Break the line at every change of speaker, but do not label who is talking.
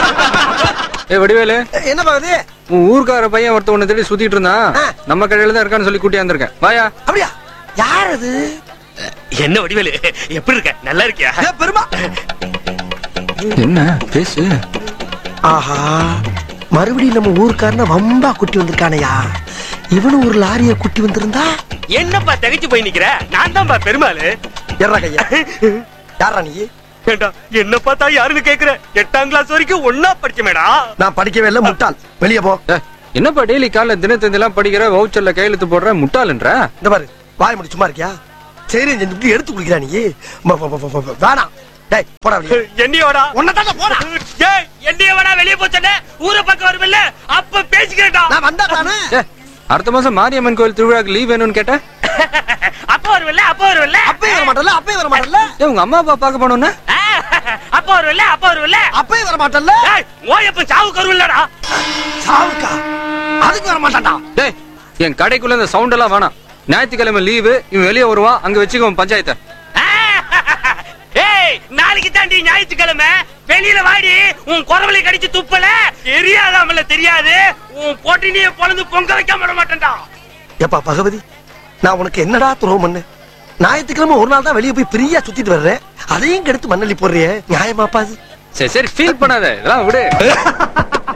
ஏ வடிவேலு
என்ன பாக்குது
உன் ஊர்க்கார பையன் ஒருத்த உன்னை தேடி சுத்திட்டு இருந்தான்
ஆ.
நம்ம கடையில தான் இருக்கான்னு சொல்லி கூட்டியாந்துருக்கேன் வாயா
அப்படியா யார் அது
என்ன வடிவேலு எப்படி இருக்க நல்லா இருக்கியா
ஏ, பெருமா
என்ன பேசு
ஆஹா மறுபடியும் நம்ம ஊருக்காரன வம்பா குட்டி வந்திருக்கானயா இவனு ஒரு லாரிய குட்டி வந்திருந்தா
என்னப்பா தகைச்சு போய் நிக்கிற நான் தான்ப்பா பெருமாளு
எர்ரா கையா யாரா நீ
ஏண்டா என்ன பார்த்தா யாருன்னு கேக்குற எட்டாம் கிளாஸ் வரைக்கும் ஒன்னா படிச்சமேடா
நான் படிக்கவே இல்ல முட்டாள் வெளிய போ
ஏ, என்னப்பா டெய்லி காலைல தினத்தந்திலாம் படிக்கிற வவுச்சர்ல கையெழுத்து போடுற முட்டாளுன்ற
இந்த பாரு வாய் முடி சும்மா இருக்கியா சரி செஞ்சு எடுத்து குடிக்கிறா நீ ம- ம- ம- ம- வேணாம் டேய் போடா வெளிய
என்னையோடா
உன்னதான போடா
ஏய் என்னைய வேணா வெளிய போச்சனே ஊரை பக்கம் வருமில்ல அப்ப பேசிக்கிறேன்டா
நான் வந்தா தானே
ஏ, அடுத்த மாசம் மாரியம்மன் கோயில் திருவிழாக்கு லீவ் வேணும்னு கேட்டேன்
அப்ப வருமில்ல அப்ப வருமில்ல
அப்பயே வர மாட்டல்ல அப்பயே வர மாட்டல்ல
ஏ உங்க அம்மா அப்பா பார்க்க போனோம்னா
ஆ, அப்ப வருமில்ல அப்ப வருமில்ல
அப்பயே வர மாட்டல்ல
ஏய் ஓயப்ப சாவுக்கு வருமில்லடா
சாவுக்கா அதுக்கு வர மாட்டான்டா
டேய் என் கடைக்குள்ள இந்த சவுண்ட் எல்லாம் வேணாம் ஞாயிற்றுக்கிழமை லீவு இவன் வெளியே வருவான் அங்க வச்சுக்கோ பஞ்சாயத்தை
ஏய் நாளைக்கு தாண்டி ஞாயிற்றுக்கிழமை வெளியில வாடி உன் குறவலை கடிச்சு துப்பல தெரியாதாமல தெரியாது உன் பொட்டினிய பொழந்து பொங்க வைக்காம விட மாட்டேன்டா
எப்பா பகவதி நான் உனக்கு என்னடா துரோகம் பண்ணு ஞாயிற்றுக்கிழமை ஒரு நாள் தான் வெளியே போய் ஃப்ரீயா சுத்திட்டு வர்றேன் அதையும் கெடுத்து மண்ணள்ளி போடுறியே நியாயமாப்பா அது
சரி சரி ஃபீல் பண்ணாத இதெல்லாம் விடு